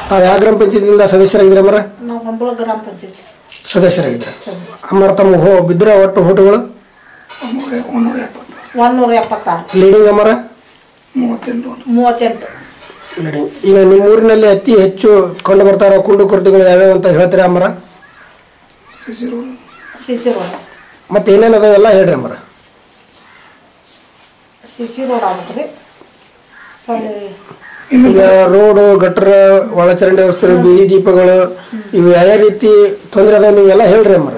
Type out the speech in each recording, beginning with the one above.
ತಾವು ಯಾವ ಗ್ರಾಮ ಪಂಚಾಯತಿಯಿಂದ ಸದಸ್ಯರಾಗಿದ್ದೀರ ಅಮ್ಮರ ನಾವು ಹೊಂಬಳ ಗ್ರಾಮ ಪಂಚಾಯತಿ ಸದಸ್ಯರಾಗಿದ್ದಾರೆ ಅಮ್ಮರ ತಮ್ಮ ಹೋ ಬಿದ್ದರೆ ಒಟ್ಟು ಹೋಟುಗಳು ಒಂದೂರ ಎಪ್ಪತ್ತಾರು ಲೀಡಿಂಗ್ ಅಮ್ಮರ ಮೂವತ್ತೆಂಟು ಲೀಡಿಂಗ್ ಈಗ ನಿಮ್ಮ ಊರಿನಲ್ಲಿ ಅತಿ ಹೆಚ್ಚು ಕಂಡು ಬರ್ತಾ ಇರೋ ಕುಂಡು ಕೊರತೆಗಳು ಯಾವ್ಯಾವ ಅಂತ ಹೇಳ್ತೀರಾ ಅಮ್ಮರ ಸಿ ಸಿ ರೋಡ್ ಮತ್ತೆ ಏನೇನು ಅದಾವ ಎಲ್ಲ ಹೇಳ್ರಿ ಅಮ್ಮರ ಸಿ ಸಿ ರೋಡ್ ಆಗ್ಬೇಕ್ರಿ ಹೊಳ್ಳಿ ಈಗ ರೋಡು ಗಟ್ರ ಒಳಚರಂಡಿ ವ್ಯವಸ್ಥೆ ಬೀದಿ ದೀಪಗಳು ಇವು ಯಾವ ರೀತಿ ತೊಂದರೆ ಅದಾವ ನೀವೆಲ್ಲ ಹೇಳ್ರಿ ಅಮ್ಮರ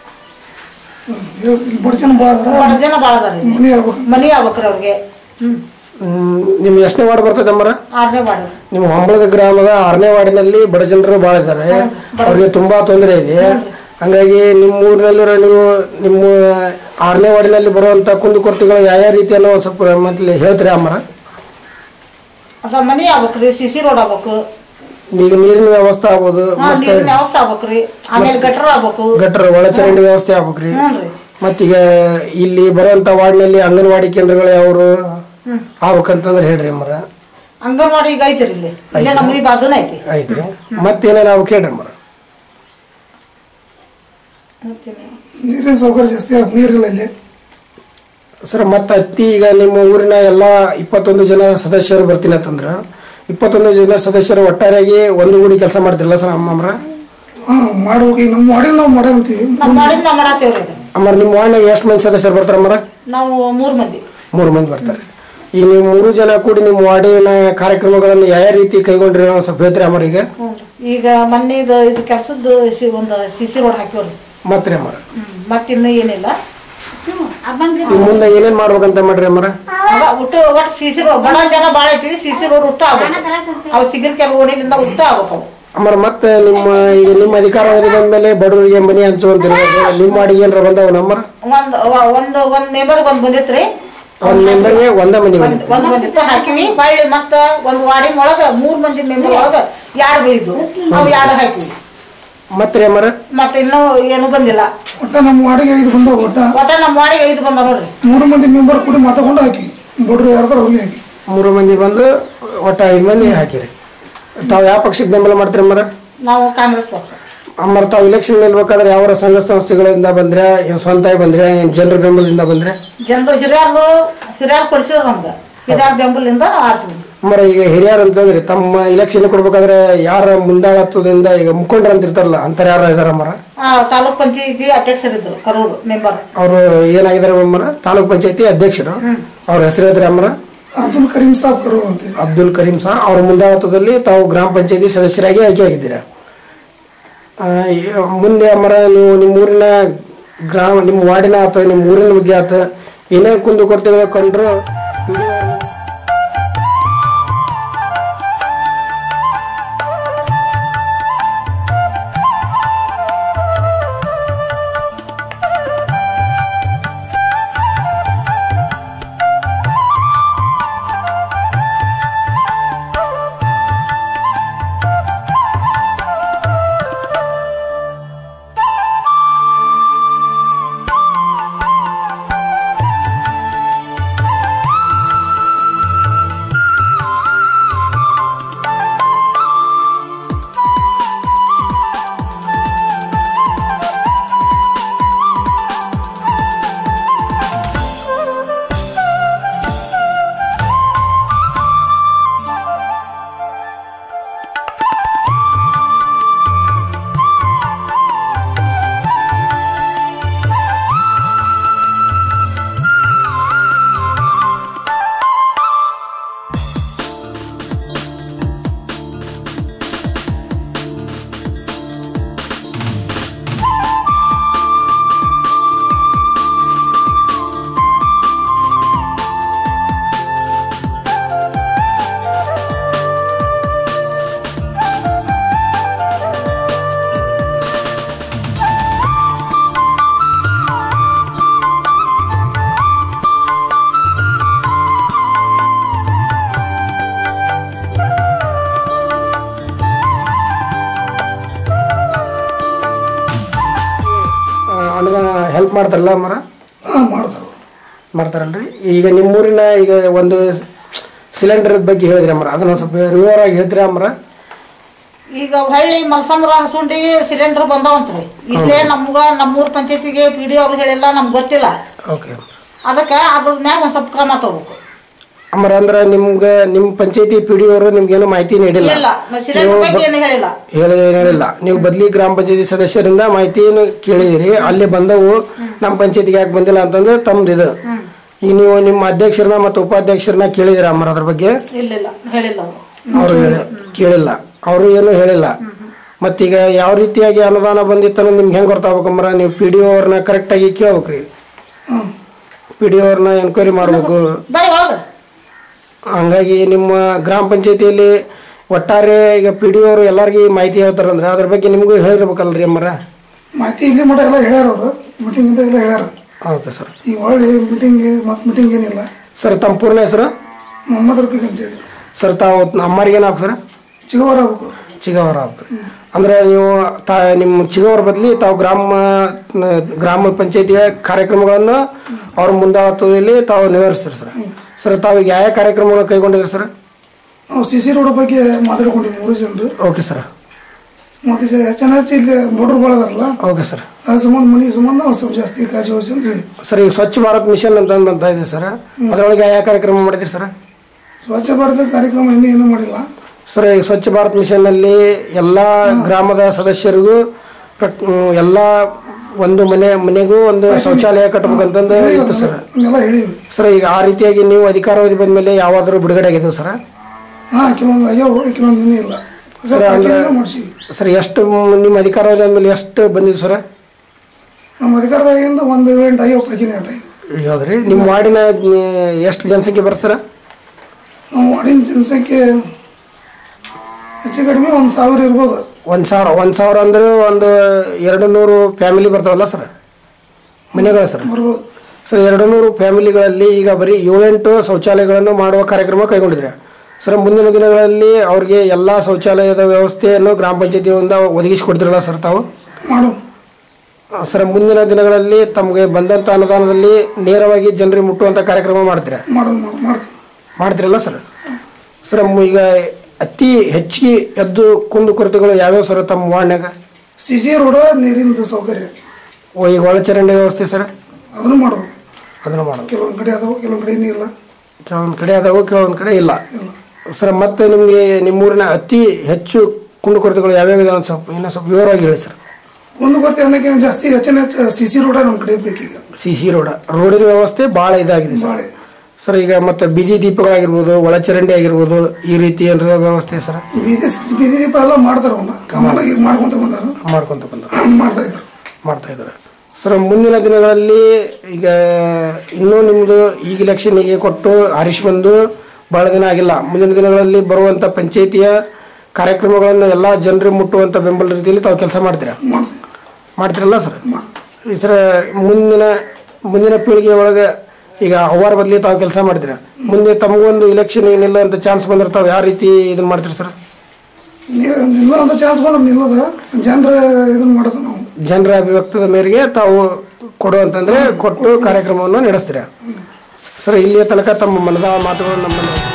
ಬಡ ಜನ ಭಾಳ ಅದಾರಿ ಮನಿ ಆಗ್ಬೇಕ್ರಿ ಅವ್ರಿಗೆ ಹ್ಮ್ ಹ್ಮ್, ನಿಮ್ಗೆ ಎಷ್ಟನೇ ವಾರ್ಡ್ ಬರ್ತದೆ ಅಮ್ಮರ ಆರನೇ ವಾರ್ಡ್ ನಿಮ್ಮ ಹೊಂಬಳದ ಗ್ರಾಮದ ಆರನೇ ವಾರ್ಡಿನಲ್ಲಿ ಬಡ ಜನರು ಭಾಳ ಇದ್ದಾರೆ ಅವ್ರಿಗೆ ತುಂಬಾ ತೊಂದರೆ ಇದೆ ಹಂಗಾಗಿ ನಿಮ್ಮ ಊರಿನಲ್ಲಿರೋ ನೀವು ನಿಮ್ಮ ಆರನೇ ವಾರ್ಡಿನಲ್ಲಿ ಬರುವಂತ ಕುಂದುಕೊರತೆಗಳು ಯಾವ ಯಾವ ರೀತಿ ಅನ್ನೋ ಒಂದು ಸ್ವಲ್ಪ ಮತ್ತೆ ಹೇಳ್ತೀರಾ ಅಮ್ಮರ ಅದ ಮನಿ ಆಗ್ಬೇಕ್ರಿ ಸಿ ಸಿ ರೋಡ್ ಆಗ್ಬೇಕು ಈಗ ನೀರಿನ ವ್ಯವಸ್ಥೆ ಆಗ್ಬೋದು ಹಾ ಮತ್ತೆ ನೀರಿನ ವ್ಯವಸ್ಥೆ ಆಗ್ಬೇಕ್ರಿ ಆಮೇಲೆ ಗಟ್ರ ಆಗ್ಬೇಕು ಗಟ್ರ ಒಳಚರಂಡಿ ವ್ಯವಸ್ಥೆ ಆಗ್ಬೇಕ್ರಿ ಹ್ಞೂನ್ರಿ ಮತ್ತೀಗ ಇಲ್ಲಿ ಬರುವಂತ ವಾರ್ಡ್ನಲ್ಲಿ ಅಂಗನವಾಡಿ ಕೇಂದ್ರಗಳು ಯಾವ್ರು ಹ್ಮ್ ಆಗ್ಬೇಕಂತಂದ್ರೆ ಹೇಳ್ರಿ ಅಮ್ಮರ ಅಂಗನವಾಡಿ ಈಗ ಐತ್ರಿ ಇಲ್ಲಿ ಇಲ್ಲೇ ನಮ್ಮ ಈ ಬಾಜುನ ಐತಿ ಐತ್ರಿ ಮತ್ತೇನೇನು ಆಗ್ಬೇಕು ಹೇಳ್ರಿ ಅಮ್ಮರ ನೀರಿನ ಸೌಕರ್ಯ ಜಾಸ್ತಿ ಆಗುತ್ತೆ ನೀರಿಲ್ಲ ಇಲ್ಲಿ ಸರ್ ಮತ್ತೆ ಅತ್ತಿ ಈಗ ನಿಮ್ಮ ಊರಿನ ಎಲ್ಲ ಇಪ್ಪತ್ತೊಂದು ಜನ ಸದಸ್ಯರು ಬರ್ತೀನಿ ಅಂತಂದ್ರ ಇಪ್ಪತ್ತೊಂದು ಜನ ಸದಸ್ಯರು ಒಟ್ಟಾರೆಯಾಗಿ ಒಂದು ಗೂಡಿ ಕೆಲಸ ಮಾಡ್ತಿರಲ್ಲ ಸರ್ ಅಮ್ಮಮ್ರ ಹಾ ಮಾಡ್ಬೇಕು ಈಗ ನಮ್ಮ ಮಾಡಿ ನಾವು ಮಾಡಂತೀವಿ ನಮ್ಮ ಮಾಡಿಂದ ನಾವು ಮಾಡತ್ತೇವ್ರಿ ಇದು. ಅಮ್ಮರ ನಿಮ್ಮ ವಾರ್ಡ್ನಾಗ ಎಷ್ಟು ಮಂದಿ ಸದಸ್ಯರು ಬರ್ತಾರ ಅಮ್ಮರ ನಾವು ಮೂರ್ ಮಂದಿ ಮೂರು ಮಂದಿ ಬರ್ತಾರೆ ಈಗ ನೀವು ಮೂರು ಜನ ಕೂಡಿ ನಿಮ್ಮ ವಾರ್ಡಿನ ಕಾರ್ಯಕ್ರಮಗಳನ್ನು ಯಾವ ರೀತಿ ಕೈಗೊಂಡ್ರಿ ಅನ್ನೋ ಸ್ವಲ್ಪ ಹೇಳ್ತೀರಿ ಅಮ್ಮರ ಈಗ ಹ್ಞೂನ್ರಿ. ಈಗ ಮೊನ್ನೆ ಇದು ಇದು ಕೆಲ್ಸದ್ದು ಸಿ- ಒಂದು ಸಿ ಸಿ ರೋಡ್ ಹಾಕಿವ್ರಿ ಮತ್ತೆ ಅಮ್ಮರ ಹ್ಮ್ ಮತ್ತಿನ್ನು ಏನಿಲ್ಲ ಈಗ ಮುಂದೆ ಏನೇನ್ ಮಾಡ್ಬೇಕಂತ ಮಾಡ್ರಿ ಅಮ್ಮರ ಅದ ಒಟ್ಟು ಒಟ್ಟು ಸಿ ಸಿ ರೋಡ್ ಬಡ ಜನ ಭಾಳ ಐತಿ ಸಿ ಸಿ ರೋಡ್ ಉಷ್ಟ ಆಗ್ಬೇಕು ಅವು ಚಿಗಿರ್ಕೆರೆ ಓಣಿಲಿಂದ ಉಷ್ಟ ಆಗ್ಬೇಕು ಅವು ಅಮ್ಮರ ಮತ್ತೆ ನಿಮ್ಮ ಈಗ ನಿಮ್ಮ ಅಧಿಕಾರ ಬಂದ ಮೇಲೆ ಬಡವರಿಗೆ ಮನೆ ಹಂಚುವಂತಿರ್ಬೋದು ನಿಮ್ಮ ವಾರ್ಡಿಗೆ ಏನಾರ ಬಂದವ ನಮ್ಮರ ಒಂದ್ ವ- ಒಂದ್ ಒಂದ್ ನೇಬರ್ಗೆ ಒಂದ್ ಬಂದಿತ್ರಿ ಒಂದ್ ಮೆಂಬರ್ಗೆ ಒಂದೇ ಮನೆ ಒಂದ್ ಬಂದಿತ್ತು ಒಂದ್ ಬಂದಿತ್ತು ಹಾಕಿವಿ ಹೊಳ್ಳಿ ಮತ್ತ ಒಂದ್ ವಾರ್ಡಿನ ಒಳಗ ಮೂರ್ ಮಂದಿ ಮೆಂಬರ್ ಒಳಗ ಯಾರು ಬೈದು ಅವು ಎರಡು ಹಾಕಿವಿ ಮತ್ತೆ ಅಮ್ಮರ ಮತ್ತೆ ಇನ್ನೂ ಏನು ಬಂದಿಲ್ಲ ಒಟ್ಟ ನಮ್ಮ ವಾಡಿಗೆ ಐದು ಬಂದವ ಒಟ್ಟ ಒಟ್ಟ ನಮ್ಮ ವಾರ್ಡಿಗೆ ಐದು ಬಂದ ನೋಡ್ರಿ ಮೂರು ಮಂದಿ ಮೆಂಬರ್ ಕೂಡಿ ಮಾತಾಕೊಂಡು ಹಾಕಿ ಬಡ್ರು ಯಾರ್ದಾರ ಅವ್ರಿಗೆ ಹಾಕಿ ಮೂರು ಮಂದಿ ಬಂದು ಒಟ್ಟ ಐದು ಮಂದಿ ಹಾಕಿರಿ ತಾವು ಯಾವ ಪಕ್ಷಕ್ಕೆ ಬೆಂಬಲ ಮಾಡ್ತೀರಿ ಅಮ್ಮರ ನಾವು ಕಾಂಗ್ರೆಸ್ ಪಕ್ಷ ಅಮ್ಮರ ತಾವು ಇಲೆಕ್ಷನ್ ನಿಲ್ಬೇಕಾದ್ರೆ ಯಾವ ಸಂಘ ಸಂಸ್ಥೆಗಳಿಂದ ಬಂದ್ರೆ ಏನು ಸ್ವಂತ ಬಂದ್ರೆ ಏನು ಜನರ ಬೆಂಬಲದಿಂದ ಬಂದ್ರೆ ಜನರು ಹಿರಿಯರು ಹಿರಿಯರು ಕೊಡಿಸಿದ್ರು ನಮ್ಗೆ ಹಿರಿಯರ ಬೆಂಬಲಿಂದ ನಾವು ಆರಿಸಿದ್ವಿ ಅಮ್ಮರ ಈಗ ಹಿರಿಯರು ಅಂತಂದ್ರೆ ತಮ್ಮ ಇಲೆಕ್ಷನ್ ಕೊಡ್ಬೇಕಾದ್ರೆ ಯಾರ ಮುಂದಾಳತ್ವದಿಂದ ಈಗ ಮುಖಂಡರು ಅಂತ ಇರ್ತಾರಲ್ಲ ಅಂತಾರೆ ಯಾರು ಇದಾರ ಅಮ್ಮರ ಆ, ತಾಲೂಕ್ ಪಂಚಾಯತಿ ಅಧ್ಯಕ್ಷರಿದ್ರು ಕರೂರು ಮೆಂಬರ್ ಅವರು ಏನಾಗಿದ್ದಾರೆ ಅಮ್ಮರ ತಾಲೂಕ್ ಪಂಚಾಯತಿ ಅಧ್ಯಕ್ಷರು ಅವ್ರ ಹೆಸರು ಹೇಳ್ತಾರೆ ಅಮ್ಮರ ಅಬ್ದುಲ್ ಕರೀಂ ಸಾಬ್ ಕರೋರ್ ಅಂತ ಅಬ್ದುಲ್ ಕರೀಂ ಸಹ ಅವ್ರ ಮುಂದಾಳತ್ವದಲ್ಲಿ ತಾವು ಗ್ರಾಮ ಪಂಚಾಯತಿ ಸದಸ್ಯರಾಗಿ ಆಯ್ಕೆಯಾಗಿದ್ದೀರಾ ಆ, ಈ ಮುಂದೆ ಅಮರ ನೀವು ನಿಮ್ಮ ಊರಿನ ಗ್ರಾಮ ನಿಮ್ಮ ವಾರ್ಡಿನ ಅಥವಾ ನಿಮ್ಮ ಊರಿನ ಬಗ್ಗೆ ಆತ ಏನೇ ಕುಂದು ಕೊರತೆಗಳು ಕಂಡ್ರು ಆ, ಅನುದಾನ ಹೆಲ್ಪ್ ಮಾಡ್ತಾರಲ್ಲ ಅಮ್ಮರ ಹಾ ಮಾಡ್ತಾರ ಮಾಡ್ತಾರಲ್ರಿ ಈಗ ನಿಮ್ಮೂರಿನ ಈಗ ಒಂದು ಸಿಲಿಂಡರ್ ಬಗ್ಗೆ ಹೇಳಿದ್ರಿ ಅಮ್ಮರ ಅದನ್ನ ಸ್ವಲ್ಪ ರಿವರ್ ಆಗಿ ಹೇಳ್ತೀರಾ ಅಮ್ಮರ ಈಗ ಹಳ್ಳಿ ಮಲ್ಸಂದ್ರ ಹಸುಂಡಿ ಸಿಲಿಂಡರ್ ಬಂದವಂತ್ರಿ ಇಲ್ಲೇ ನಮ್ಗ ನಮ್ಮೂರ್ ಪಂಚಾಯತಿಗೆ ಪಿ ಡಿ ಅವ್ರು ಹೇಳಿಲ್ಲ ನಮ್ಗೆ ಗೊತ್ತಿಲ್ಲ ಓಕೆ ಅದಕ್ಕೆ ಅದ್ರ ಮ್ಯಾಗ ಒಂದ್ ಸ್ವಲ್ಪ ಕ್ರಮ ತಗೋಬೇಕು ಅಮರ ಅಂದ್ರ ನಿಮ್ಗೆ ನಿಮ್ಮ ಪಂಚಾಯತಿ ಪಿ ಡಿ ಅವರು ನಿಮ್ಗೇನು ಮಾಹಿತಿ ನೀಡಿಲ್ಲ ಇಲ್ಲ ಸಿಲಿಂಡರ್ ಬಗ್ಗೆ ಏನು ಹೇಳಿಲ್ಲ ಹೇಳಿ ಹೇಳಿಲ್ಲ ನೀವು ಬದ್ಲಿ ಗ್ರಾಮ ಪಂಚಾಯತಿ ಸದಸ್ಯರಿಂದ ಮಾಹಿತಿಯನ್ನು ಕೇಳಿದಿರಿ ಅಲ್ಲಿ ಬಂದವು ನಮ್ಮ ಪಂಚಾಯತಿಗೆ ಯಾಕೆ ಬಂದಿಲ್ಲ ಅಂತಂದ್ರೆ ತಮ್ದು ಇದು ಈಗ ನೀವು ನಿಮ್ಮ ಅಧ್ಯಕ್ಷರನ್ನ ಮತ್ತು ಉಪಾಧ್ಯಕ್ಷರನ್ನ ಕೇಳಿದಿರ ಅಮ್ಮರ ಅದ್ರ ಬಗ್ಗೆ ಇಲ್ಲ ಇಲ್ಲ ಹೇಳಿಲ್ಲ ಅವರು ಅವರು ಹೇಳಿ ಕೇಳಿಲ್ಲ ಅವರು ಏನು ಹೇಳಿಲ್ಲ ಮತ್ತೀಗ ಯಾವ ರೀತಿಯಾಗಿ ಅನುದಾನ ಬಂದಿತ್ತನ್ನೋ ನಿಮ್ಗೆ ಹೆಂಗೆ ಗೊತ್ತಾಗ್ಬೇಕಮ್ಮರ ನೀವು ಪಿ ಡಿ ಅವ್ರನ್ನ ಕರೆಕ್ಟಾಗಿ ಕೇಳ್ಬೇಕ್ರಿ ಹ್ಮ್ ಪಿ ಡಿ ಅವ್ರನ್ನ ಎನ್ಕ್ವೈರಿ ಮಾಡಬೇಕು ಬರ್ರಿ ಒಳಗ ಹಂಗಾಗಿ ನಿಮ್ಮ ಗ್ರಾಮ ಪಂಚಾಯತಿಯಲ್ಲಿ ಒಟ್ಟಾರೆ ಈಗ ಪಿ ಡಿ ಅವರು ಎಲ್ಲರಿಗೂ ಮಾಹಿತಿ ಹೇಳ್ತಾರಂದ್ರೆ ಅದ್ರ ಬಗ್ಗೆ ನಿಮಗೂ ಹೇಳಿರ್ಬೇಕಲ್ರಿ ಅಮ್ಮರ ಮಾಹಿತಿ ಇಲ್ಲಿ ಮಟ್ಟ ಎಲ್ಲ ಹೇಳ್ಯಾರ ಅವರು ಮೀಟಿಂಗ್ ಇಂದ ಎಲ್ಲ ಹೇಳ್ಯಾರ ಓಕೆ ಸರ್ ಈಗ ಹೊಳ್ಳಿ ಮೀಟಿಂಗ್ ಮತ್ತೆ ಮೀಟಿಂಗ್ ಏನಿಲ್ಲ ಸರ್ ತಮ್ಮ ಪೂರ್ಣ ಹೆಸರು ಮೊಹಮ್ಮದ್ ರಫೀಕ್ ಅಂತೇಳಿ ಸರ್ ತಾವು ಅಮ್ಮರಿಗೇನು ಹಾಕು ಸರ್ ಚಿಗವರ ಆಗ್ಬೇಕು ಚಿಗವರ ಹಾಕ್ರಿ ಅಂದ್ರೆ ನೀವು ತಾ ನಿಮ್ಮ ಚಿಗವರ ಬದಲಿ ತಾವು ಗ್ರಾಮ ಗ್ರಾಮ ಪಂಚಾಯತಿಯ ಕಾರ್ಯಕ್ರಮಗಳನ್ನು ಅವ್ರ ಮುಂದಾಳತ್ವದಲ್ಲಿ ತಾವು ನಿರ್ವಹಿಸ್ತೀರಿ ಸರ್ ಸರ್ ತಾವು ಈಗ ಯಾವ ಕಾರ್ಯಕ್ರಮಗಳನ್ನು ಕೈಗೊಂಡಿದ್ರಿ ಸರ್ ನಾವು ಸಿ ಸಿ ರೋಡ್ ಬಗ್ಗೆ ಮಾತಾಡ್ಕೊಂಡಿವಿ ಮೂರು ಜನರು ಓಕೆ ಸರ್ ಮತ್ತೆ ಜ- ಹೆಚ್ಚೆಚ್ಚು ಇಲ್ಲಿ ಬೋರ್ಡರ್ ಭಾಳ ಅದಾರಲ್ಲ ಓಕೆ ಸರ್ ಆ ಸಂಬಂಧ ಮನೆ ಸಂಬಂಧ ನಾವು ಸ್ವಲ್ಪ ಜಾಸ್ತಿ ಕಾಳಜಿ ವಹಿಸಿ ಅಂತ ಹೇಳಿ ಸರ್ ಈಗ ಸ್ವಚ್ಛ ಭಾರತ್ ಮಿಷನ್ ಅಂತ ಅಂತ ಇದೆ ಸರ್ ಅದರೊಳಗೆ ಯಾವ ಕಾರ್ಯಕ್ರಮ ಮಾಡಿದ್ರಿ ಸರ್ ಸ್ವಚ್ಛ ಭಾರತ ಕಾರ್ಯಕ್ರಮ ಇನ್ನೂ ಏನೂ ಮಾಡಿಲ್ಲ ಸರ್ ಈಗ ಸ್ವಚ್ಛ ಭಾರತ್ ಮಿಷನ್ನಲ್ಲಿ ಎಲ್ಲ ಗ್ರಾಮದ ಸದಸ್ಯರಿಗೂ ಪ್ರತ್- ಹ್ಮ್, ಎಲ್ಲ ಒಂದು ಮನೆ ಮನೆಗೂ ಒಂದು ಶೌಚಾಲಯ ಕಟ್ಟಬೇಕಂತಂದು ಇತ್ತು ಸರ್ ಹಂಗೆಲ್ಲ ಹೇಳಿವಿ ಸರ್ ಈಗ ಆ ರೀತಿಯಾಗಿ ನೀವು ಅಧಿಕಾರಾವಧಿ ಬಂದ್ಮೇಲೆ ಯಾವಾದರೂ ಬಿಡುಗಡೆ ಆಗಿದ್ದವು ಸರ್ ಹಾ ಕೆಲವೊಂದು ಆಗ್ಯಾವ ಕೆಲವೊಂದು ಇನ್ನೂ ಇಲ್ಲ ಸರ್, ಅಂದ್ರೆ- ಮಾಡಿಸಿವಿ ಸರ್ ಎಷ್ಟು ಮ್, ನಿಮ್ಮ ಅಧಿಕಾರಾವಧಿ ಅಂದಮೇಲೆ ಎಷ್ಟು ಬಂದಿದ್ದು ಸರ್ ನಮ್ಮ ಅಧಿಕಾರದಾಗಿಂದ ಒಂದು ಏಳೆಂಟು ಆಗ್ಯಾವ ಪೈಕಿನ ಏಟ್ ಆಗ್ಯಾವ ಹೌದ್ರಿ ನಿಮ್ಮ ವಾರ್ಡಿನ ಮ್, ಎಷ್ಟು ಜನಸಂಖ್ಯೆ ಬರ್ತಾರೆ ನಮ್ಮ ವಾರ್ಡಿನ ಜನಸಂಖ್ಯೆ ಹೆಚ್ಚು ಕಡಿಮೆ ಒಂದು ಸಾವಿರ ಇರ್ಬೋದು ಒಂದು ಸಾವಿರ ಒಂದು ಸಾವಿರ ಅಂದ್ರೆ ಒಂದು ಎರಡು ನೂರು ಫ್ಯಾಮಿಲಿ ಬರ್ತಾವಲ್ಲ ಸರ್ ಮನೆಗಳು ಸರ್ ಬರ್ಬೋದು ಸರ್ ಎರಡು ನೂರು ಫ್ಯಾಮಿಲಿಗಳಲ್ಲಿ ಈಗ ಬರೀ ಏಳೆಂಟು ಶೌಚಾಲಯಗಳನ್ನು ಮಾಡುವ ಕಾರ್ಯಕ್ರಮ ಕೈಗೊಂಡಿದ್ರೆ ಸರ್ ಮುಂದಿನ ದಿನಗಳಲ್ಲಿ ಅವ್ರಿಗೆ ಎಲ್ಲ ಶೌಚಾಲಯದ ವ್ಯವಸ್ಥೆಯನ್ನು ಗ್ರಾಮ ಪಂಚಾಯತಿಯಿಂದ ಒದಗಿಸಿಕೊಡ್ತಿರಲ್ಲ ಸರ್ ತಾವು ಮಾಡು ಆ, ಸರ್ ಮುಂದಿನ ದಿನಗಳಲ್ಲಿ ತಮಗೆ ಬಂದಂಥ ಅನುದಾನದಲ್ಲಿ ನೇರವಾಗಿ ಜನರಿಗೆ ಮುಟ್ಟುವಂಥ ಕಾರ್ಯಕ್ರಮ ಮಾಡ್ತೀರಾ ಮಾಡೋದು ಮಾಡು ಮಾಡ್ತೀವಿ ಮಾಡ್ತಿರಲ್ಲ ಸರ್ ಸರ್ ಮ್- ಈಗ ಅತಿ ಹೆಚ್ಚಿಗೆ ಎದ್ದು ಕುಂದು ಕೊರತೆಗಳು ಯಾವ್ಯಾವ ಸರ್ ತಮ್ಮ ವಾರ್ಡ್ನಾಗ ಸಿ ಸಿ ರೋಡ ನೀರಿನ ಸೌಕರ್ಯ ಓ ಈಗ ಒಳಚರಂಡಿ ವ್ಯವಸ್ಥೆ ಸರ್ ಅದನ್ನು ಮಾಡ್ಬೇಕು ಅದನ್ನು ಮಾಡೋದು ಕೆಲವೊಂದು ಕಡೆ ಅದಾವ ಕೆಲವೊಂದು ಕಡೆ ಇಲ್ಲ ಕೆಲವೊಂದು ಕಡೆ ಅದಾವು ಕೆಲವೊಂದು ಕಡೆ ಇಲ್ಲ ಇಲ್ಲ ಸರ್ ಮತ್ತೆ ನಿಮಗೆ ನಿಮ್ಮೂರಿನ ಅತಿ ಹೆಚ್ಚು ಕುಂದುಕೊರತೆಗಳು ಯಾವ್ಯಾವ ಇದಾವೆ ಅಂತ ಸ್ವಲ್ಪ ಇನ್ನೂ ಸ್ವಲ್ಪ ವಿವರವಾಗಿ ಹೇಳಿ ಸರ್ ಒಂದು ಬರ್ತಿ ಅನ್ನಕ್ಕೆ ಜಾಸ್ತಿ ಹೆಚ್ಚಿನ ಹೆಚ್ಚು ಸಿ ಸಿ ರೋಡ ನಮ್ಮ ಕಡೆ ಬೇಕೀಗ ಸಿ ಸಿ ರೋಡ ರೋಡಿನ ವ್ಯವಸ್ಥೆ ಭಾಳ ಇದಾಗಿದೆ ಸರ್ ಭಾಳ ಸರ್ ಈಗ ಮತ್ತೆ ಬೀದಿ ದೀಪಗಳಾಗಿರ್ಬೋದು ಒಳಚರಂಡಿ ಆಗಿರ್ಬೋದು ಈ ರೀತಿ ಏನಾರ ವ್ಯವಸ್ಥೆ ಸರ್ ಬೀದಿ ಬೀದಿ ದೀಪ ಎಲ್ಲ ಮಾಡ್ತಾರ ಅವನ್ನ ಕಾಮನ್ ಆಗಿ ಮಾಡ್ಕೊಂತ ಬಂದಾರ ಮಾಡ್ಕೊಂತ ಬಂದ ಮಾಡ್ತಾ ಇದ್ರು ಮಾಡ್ತಾ ಇದ್ದಾರೆ ಸರ್ ಮುಂದಿನ ದಿನಗಳಲ್ಲಿ ಈಗ ಇನ್ನೂ ನಿಮ್ಮದು ಈಗ ಇಲೆಕ್ಷನ್ನಿಗೆ ಕೊಟ್ಟು ಹರೀಶ್ ಬಂದು ಭಾಳ ದಿನ ಆಗಿಲ್ಲ ಮುಂದಿನ ದಿನಗಳಲ್ಲಿ ಬರುವಂಥ ಪಂಚಾಯಿತಿಯ ಕಾರ್ಯಕ್ರಮಗಳನ್ನು ಎಲ್ಲ ಜನರಿಗೆ ಮುಟ್ಟುವಂಥ ಬೆಂಬಲ ರೀತಿಯಲ್ಲಿ ತಾವು ಕೆಲಸ ಮಾಡ್ತೀರಾ ಮಾಡ್ತೀವಿ ಮಾಡ್ತಿರಲ್ಲ ಸರ್ ಮಾಡ್ತೀವಿ ಈ ಸರ್ ಮುಂದಿನ ಮುಂದಿನ ಪೀಳಿಗೆ ಒಳಗೆ ಈಗ ಅವ್ವಾರ ಬದಲಿ ತಾವು ಕೆಲಸ ಮಾಡ್ತೀರಾ ಮುಂದೆ ತಮಗೊಂದು ಇಲೆಕ್ಷನ್ ಏನಿಲ್ಲ ಅಂತ ಚಾನ್ಸ್ ಬಂದ್ರೆ ತಾವು ಯಾವ ರೀತಿ ಇದನ್ನ ಮಾಡ್ತೀರಿ ಸರ್ ನೀ- ನಿಲ್ಲ ಅಂತ ಚಾನ್ಸ್ ಬಂದ್ರೆ ನಿಲ್ಲದ ಜನರ ಇದನ್ನ ಮಾಡೋದು ನಾವು ಜನರ ಅಭಿವ್ಯಕ್ತದ ಮೇರೆಗೆ ತಾವು ಕೊಡು ಅಂತಂದ್ರೆ ಕೊಟ್ಟು ಕಾರ್ಯಕ್ರಮವನ್ನು ನಡೆಸ್ತೀರಾ ಸರ್ ಇಲ್ಲಿಯ ತನಕ ತಮ್ಮ ಮನದ ಮಾತುಗಳನ್ನು ನಮ್ಮನ್ನು